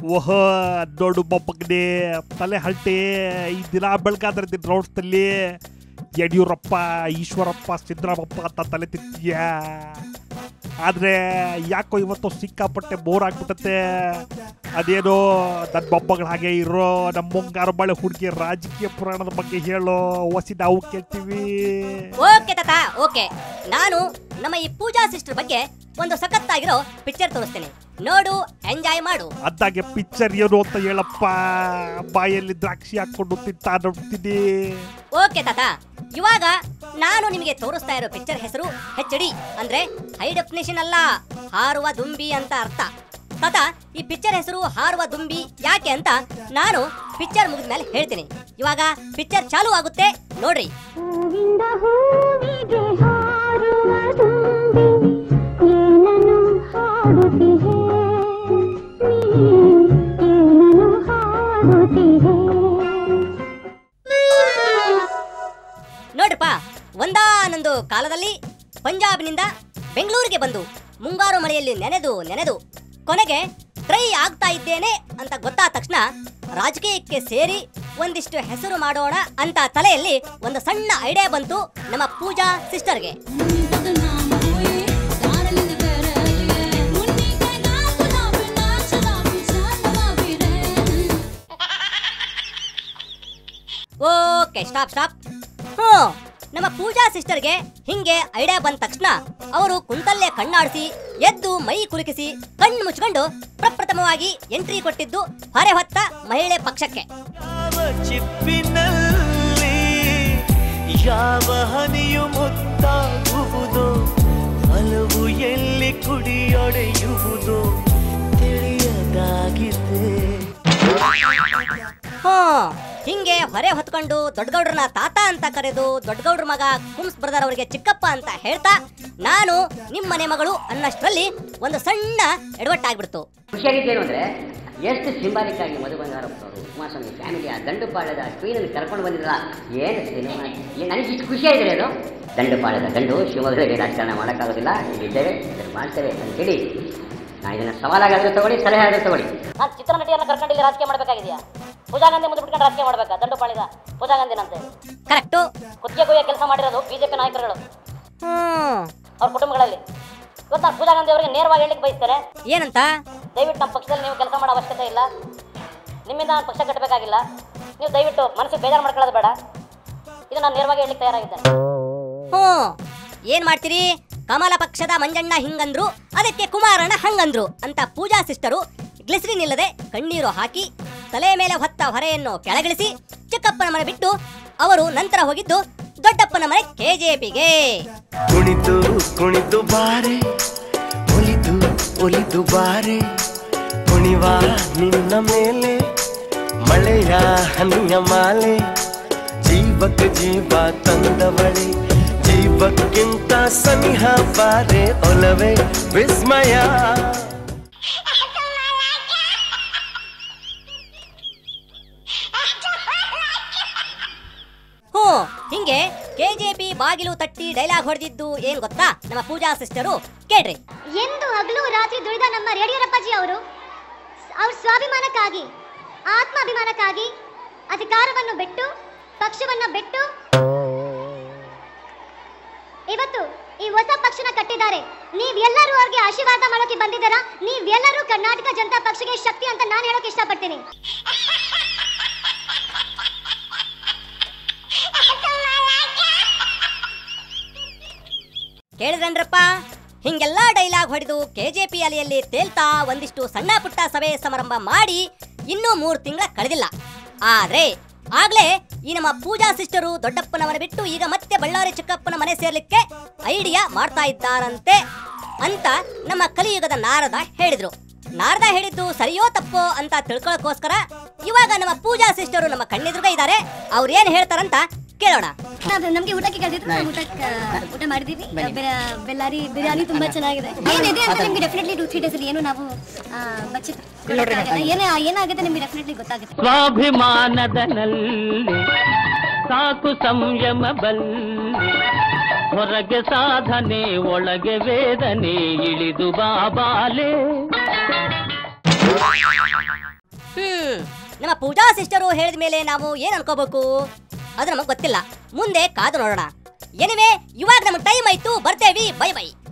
ಓಹ ನೋಡು ಮೊಮ್ಮಗನೇ ತಲೆ ಹಲ್ಟೆ ಈ ದಿನ ಬೆಳಗಾದ್ರೆ ದಿನ ನೋಡ್ತಲ್ಲಿ ಯಡಿಯೂರಪ್ಪ ಈಶ್ವರಪ್ಪ ಸಿದ್ದರಾಮಪ್ಪ ಅಂತ ತಲೆ ತಿಂತೀಯ ಆದ್ರೆ ಯಾಕೋ ಇವತ್ತು ಸಿಕ್ಕಾಪಟ್ಟೆ ಬೋರ್ ಆಗ್ಬಿಟ್ಟತ್ತೆ ಅದೇನೋ ನನ್ನ ಮೊಮ್ಮಗಳ ಹಾಗೆ ಇರೋ ನಮ್ಮ ಮುಂಗಾರು ಮಳೆ ಹುಡುಗಿ ರಾಜಕೀಯ ಪುರಾಣದ ಬಗ್ಗೆ ಹೇಳೋ ಹೊಸಿ ನಾವು ಕೇಳ್ತೀವಿ ಓಕೆ ತಾತ ಓಕೆ ನಾನು ನಮ್ಮ ಈ ಪೂಜಾ ಸಿಸ್ಟರ್ ಬಗ್ಗೆ ಒಂದು ಸಖತ್ತಾಗಿರೋ ಪಿಕ್ಚರ್ ತೋರಿಸ್ತೇನೆ ನೋಡು ಎಂಜಾಯ್ ಮಾಡು ಅದಾಗೆ ಪಿಕ್ಚರ್ ಏನು ಅಂತ ಹೇಳಪ್ಪ ಬಾಯಲ್ಲಿ ದ್ರಾಕ್ಷಿ ಹಾಕೊಂಡು ತಿಂತಾ ನೋಡ್ತೀನಿ ಓಕೆ ತಾತ ಇವಾಗ ನಾನು ನಿಮಗೆ ತೋರಿಸ್ತಾ ಇರೋ ಪಿಕ್ಚರ್ ಹೆಸರು ಹೆಚ್ ಡಿ ಅಂದ್ರೆ ಹೈ ಡೆಫಿನೇಷನ್ ಅಲ್ಲ ಹಾರುವ ದುಂಬಿ ಅಂತ ಅರ್ಥ ತಾತ ಈ ಪಿಕ್ಚರ್ ಹೆಸರು ಹಾರುವ ದುಂಬಿ ಯಾಕೆ ಅಂತ ನಾನು ಪಿಕ್ಚರ್ ಮುಗಿದ ಮೇಲೆ ಹೇಳ್ತೀನಿ ಇವಾಗ ಪಿಕ್ಚರ್ ಚಾಲು ಆಗುತ್ತೆ ನೋಡ್ರಿ ಹೂವಿಂದ ಹೂವಿಗೆ ಹಾರುವ ತುಂಬಿ ಏನನು ಹಾಡುತ್ತಿಹೆ ನೀ ಏನನು ಹಾಡುತ್ತಿಹೆ ನೋಡ್ರಪ್ಪ ಒಂದಾನೊಂದು ಕಾಲದಲ್ಲಿ ಪಂಜಾಬ್ನಿಂದ ಬೆಂಗಳೂರಿಗೆ ಬಂದು ಮುಂಗಾರು ಮಳೆಯಲ್ಲಿ ನೆನೆದು ನೆನೆದು ಕೊನೆಗೆ ಟ್ರೈ ಆಗ್ತಾ ಇದ್ದೇನೆ ಅಂತ ಗೊತ್ತಾದ ತಕ್ಷಣ ರಾಜಕೀಯಕ್ಕೆ ಸೇರಿ ಒಂದಿಷ್ಟು ಹೆಸರು ಮಾಡೋಣ ಅಂತ ತಲೆಯಲ್ಲಿ ಒಂದು ಸಣ್ಣ ಐಡಿಯಾ ಬಂತು ನಮ್ಮ ಪೂಜಾ ಸಿಸ್ಟರ್ಗೆ ಓಕೆ ಸ್ಟಾಪ್ ಸ್ಟಾಪ್ ಹ್ಞೂ ನಮ್ಮ ಪೂಜಾ ಸಿಸ್ಟರ್ಗೆ ಹಿಂಗೆ ಐಡಿಯಾ ಬಂದ ತಕ್ಷಣ ಅವರು ಕುಂತಲ್ಲೇ ಕಣ್ಣಾಡಿಸಿ ಎದ್ದು ಮೈ ಕುಲುಕಿಸಿ ಕಣ್ಣು ಮುಚ್ಕೊಂಡು ಪ್ರಪ್ರಥಮವಾಗಿ ಎಂಟ್ರಿ ಕೊಟ್ಟಿದ್ದು ಹೊರೆ ಹೊತ್ತ ಮಹಿಳೆ ಪಕ್ಷಕ್ಕೆ ಯಾವ ಚಿಪ್ಪಿನಲ್ಲಿ ಯಾವ ಹನಿಯು ಮುತ್ತಾಗುವುದೋ ಹಲವು ಎಲ್ಲಿ ಕುಡಿಯೊಡೆಯುವುದೋ ತಿಳಿಯದಾಗಿದೆ ಹ್ಞೂ ಹಿಂಗೆ ಹೊರೆ ಹೊತ್ಕೊಂಡು ದೊಡ್ಡಗೌಡ್ರನ್ನ ತಾತ ಅಂತ ಕರೆದು ದೊಡ್ಡಗೌಡ್ರ ಮಗ ಕುಮ್ಸ್ ಬ್ರದರ್ ಅವರಿಗೆ ಚಿಕ್ಕಪ್ಪ ಅಂತ ಹೇಳ್ತಾ ನಾನು ನಿಮ್ಮನೆ ಮಗಳು ಅನ್ನಷ್ಟರಲ್ಲಿ ಒಂದು ಸಣ್ಣ ಎಡವಟ್ಟಾಗ್ಬಿಡ್ತು ಆಗ್ಬಿಡ್ತು ಖುಷಿಯಾಗಿದ್ದೇನು ಅಂದರೆ ಎಷ್ಟು ಸಿಂಬಾಲಿಕ್ ಆಗಿ ಮಧು ಬಂಗಾರಪ್ಪ ಅವರು ಕುಮಾರಸ್ವಾಮಿ ಫ್ಯಾಮಿಲಿಯ ದಂಡುಪಾಳ್ಯದ ಕ್ವೀನನ್ನು ಕರ್ಕೊಂಡು ಬಂದಿದ್ರಲ್ಲ ಏನು ಸಿನಿಮಾ ಏ- ನನಗೆ ಇಷ್ಟು ಖುಷಿಯಾಗಿದೆ ಅದು ದಂಡುಪಾಳ್ಯದ ಗಂಡು ಶಿವಮೊಗ್ಗದಲ್ಲಿ ರಾಜಕಾರಣ ಮಾಡೋಕ್ಕಾಗೋದಿಲ್ಲ ಇಲ್ಲಿದ್ದೇವೆ ಇದನ್ನು ಮಾಡ್ತೇವೆ ಅಂತೇಳಿ ನಾನು ಇದನ್ನು ಸವಾಲಾಗಾದರೂ ತಗೊಳ್ಳಿ ಸಲಹೆ ಆದರೂ ತಗೊಳ್ಳಿ ನಾನು ಚಿತ್ರನಟಿಯನ್ನ ಕರ್ಕೊಂಡು ಇಲ್ಲಿ ರಾಜಕೀಯ ಮಾಡಬೇಕಾಗಿದೆಯಾ ಪೂಜಾ ಗಾಂಧಿ ಮುಂದೆ ಬಿಟ್ಕೊಂಡು ರಾಜಕೀಯ ಮಾಡಬೇಕಾ ದಂಡು ಪಾಳಿದ ಪೂಜಾ ಗಾಂಧಿನಂತೆ ಕರೆಕ್ಟು ಕುತ್ತಿಗೆ ಕೊಯ್ಯ ಕೆಲಸ ಮಾಡಿರೋದು ಬಿಜೆಪಿ ನಾಯಕರುಗಳು ಅವ್ರ ಕುಟುಂಬಗಳಲ್ಲಿ ಇವತ್ತು ನಾನು ಪೂಜಾ ಗಾಂಧಿ ಅವರಿಗೆ ನೇರವಾಗಿ ಹೇಳಲಿಕ್ಕೆ ಬಯಸ್ತೇನೆ ಏನಂತ ದಯವಿಟ್ಟು ನಮ್ಮ ಪಕ್ಷದಲ್ಲಿ ನೀವು ಕೆಲಸ ಮಾಡೋ ಅವಶ್ಯಕತೆ ಇಲ್ಲ ನಿಮ್ಮಿಂದ ನಾನು ಪಕ್ಷ ಕಟ್ಟಬೇಕಾಗಿಲ್ಲ ನೀವು ದಯವಿಟ್ಟು ಮನಸ್ಸಿಗೆ ಬೇಜಾರು ಮಾಡ್ಕೊಳ್ಳೋದು ಬೇಡ ಇದು ನಾನು ನೇರವಾಗಿ ಹೇಳಲಿಕ್ಕೆ ತಯಾರಾಗಿದ್ದೇನೆ ಹ್ಞೂ ಏನ್ ಮಾಡ್ತೀರಿ ಕಮಲ ಪಕ್ಷದ ಮಂಜಣ್ಣ ಹಿಂಗಂದ್ರು ಅದಕ್ಕೆ ಕುಮಾರಣ್ಣ ಹಂಗಂದ್ರು ಅಂತ ಪೂಜಾ ಸಿಸ್ಟರು ಗ್ಲಿಸರಿನ್ ಇಲ್ಲದೆ ಕಣ್ಣೀರು ಹಾಕಿ ತಲೆ ಮೇಲೆ ಹೊತ್ತ ಹೊರೆಯನ್ನು ಕೆಳಗಿಳಿಸಿ ಚಿಕ್ಕಪ್ಪನ ಮನೆ ಬಿಟ್ಟು ಅವರು ನಂತರ ಹೋಗಿದ್ದು ದೊಡ್ಡಪ್ಪನ ಮನೆ ಕೆಜೆಪಿಗೆ ಕುಣಿತು ಕುಣಿತು ಬಾರೆ ಒಲಿದು ಒಲಿದು ಬಾರೆ ಕುಣಿವ ನಿನ್ನ ಮೇಲೆ ಮಳೆಯ ಹನಿಯ ಮಾಲೆ ಜೀವಕ್ಕೆ ಜೀವ ತಂದವಳೆ ಜೀವಕ್ಕಿಂತ ಸನಿಹ ಬಾರೆ ಒಲವೇ ವಿಸ್ಮಯ ಹ್ಞೂ ಹಿಂಗೆ ಕೆಜೆಪಿ ಬಾಗಿಲು ತಟ್ಟಿ ಡೈಲಾಗ್ ಹೊಡೆದಿದ್ದು ಏನ್ ಗೊತ್ತಾ ನಮ್ಮ ಪೂಜಾ ಸಿಸ್ಟರು ಕೇಳ್ರಿ ಎಂದು ಹಗಲು ರಾತ್ರಿ ದುಡಿದ ನಮ್ಮ ಯಡಿಯೂರಪ್ಪಾಜಿ ಅವರು ಅವ್ರ ಸ್ವಾಭಿಮಾನಕ್ಕಾಗಿ ಆತ್ಮಾಭಿಮಾನಕ್ಕಾಗಿ ಅಧಿಕಾರವನ್ನು ಬಿಟ್ಟು ಪಕ್ಷವನ್ನ ಬಿಟ್ಟು ಇವತ್ತು ಈ ಹೊಸ ಪಕ್ಷನ ಕಟ್ಟಿದ್ದಾರೆ ನೀವೆಲ್ಲರೂ ಅವ್ರಿಗೆ ಆಶೀರ್ವಾದ ಮಾಡೋಕೆ ಬಂದಿದ್ದಾರಾ ನೀವೆಲ್ಲರೂ ಕರ್ನಾಟಕ ಜನತಾ ಪಕ್ಷಕ್ಕೆ ಶಕ್ತಿ ಅಂತ ನಾನು ಹೇಳೋಕೆ ಇಷ್ಟಪಡ್ತೀನಿ ಕೇಳಿದ್ರನ್ರಪ್ಪ ಹಿಂಗೆಲ್ಲ ಡೈಲಾಗ್ ಹೊಡೆದು ಕೆಜೆಪಿ ಅಲೆಯಲ್ಲಿ ತೇಲ್ತಾ ಒಂದಿಷ್ಟು ಸಣ್ಣ ಪುಟ್ಟ ಸಭೆ ಸಮಾರಂಭ ಮಾಡಿ ಇನ್ನೂ ಮೂರು ತಿಂಗಳ ಕಳೆದಿಲ್ಲ ಆದ್ರೆ ಆಗ್ಲೇ ಈ ನಮ್ಮ ಪೂಜಾ ಸಿಸ್ಟರು ದೊಡ್ಡಪ್ಪನ ಮನೆ ಬಿಟ್ಟು ಈಗ ಮತ್ತೆ ಬಳ್ಳಾರಿ ಚಿಕ್ಕಪ್ಪನ ಮನೆ ಸೇರ್ಲಿಕ್ಕೆ ಐಡಿಯಾ ಮಾಡ್ತಾ ಇದ್ದಾರಂತೆ ಅಂತ ನಮ್ಮ ಕಲಿಯುಗದ ನಾರದ ಹೇಳಿದ್ರು ನಾರದ ಹೇಳಿದ್ದು ಸರಿಯೋ ತಪ್ಪೋ ಅಂತ ತಿಳ್ಕೊಳ್ಳೋಕೋಸ್ಕರ ಇವಾಗ ನಮ್ಮ ಪೂಜಾ ಸಿಸ್ಟರು ನಮ್ಮ ಕಣ್ಣೆದುರುಗ ಇದ್ದಾರೆ ಅವ್ರು ಏನ್ ಹೇಳ್ತಾರಂತ ಕೇಳೋಣ ನಮ್ಗೆ ಊಟಕ್ಕೆ ಕರೆದಿದ್ರು ನಾವು ಊಟಕ್ಕೆ ಊಟ ಮಾಡಿದೀವಿ ಬೆ- ಬೆಲ್ಲಾರಿ ಬಿರಿಯಾನಿ ತುಂಬಾ ಚೆನ್ನಾಗಿದೆ ಏನಿದೆ ಅಂತ ನಿಮ್ಗೆ ಡೆಫಿನೆಟ್ಲಿ ಟೂ ತ್ರೀ ಡೇಸ್ ಅಲ್ಲಿ ಏನು ನಾವು ಆ, ಬಚ್ಚಿ ಏನೇ ಏನಾಗುತ್ತೆ ನಿಮ್ಗೆ ಡೆಫಿನೆಟ್ಲಿ ಗೊತ್ತಾಗುತ್ತೆ ಸ್ವಾಭಿಮಾನದ ನಲ್ಲಿ ಸಾಕು ಸಂಯಮ ಬಲ್ಲಿ ಹೊರಗೆ ಸಾಧನೆ ಒಳಗೆ ವೇದನೆ ಇಳಿದು ಬಾಬಾಲೆ ಪೂಜಾ ಸಿಸ್ಟರು ಹೇಳಿದ ಮೇಲೆ ನಾವು ಏನ್ ಅನ್ಕೋಬೇಕು ಅದು ನಮಗೆ ಗೊತ್ತಿಲ್ಲ ಮುಂದೆ ಕಾದು ನೋಡೋಣ ಎನಿವೆ ಇವಾಗ ನಮ್ಗೆ ಟೈಮ್ ಆಯ್ತು ಬರ್ತೇವಿ ಬೈ ಬೈ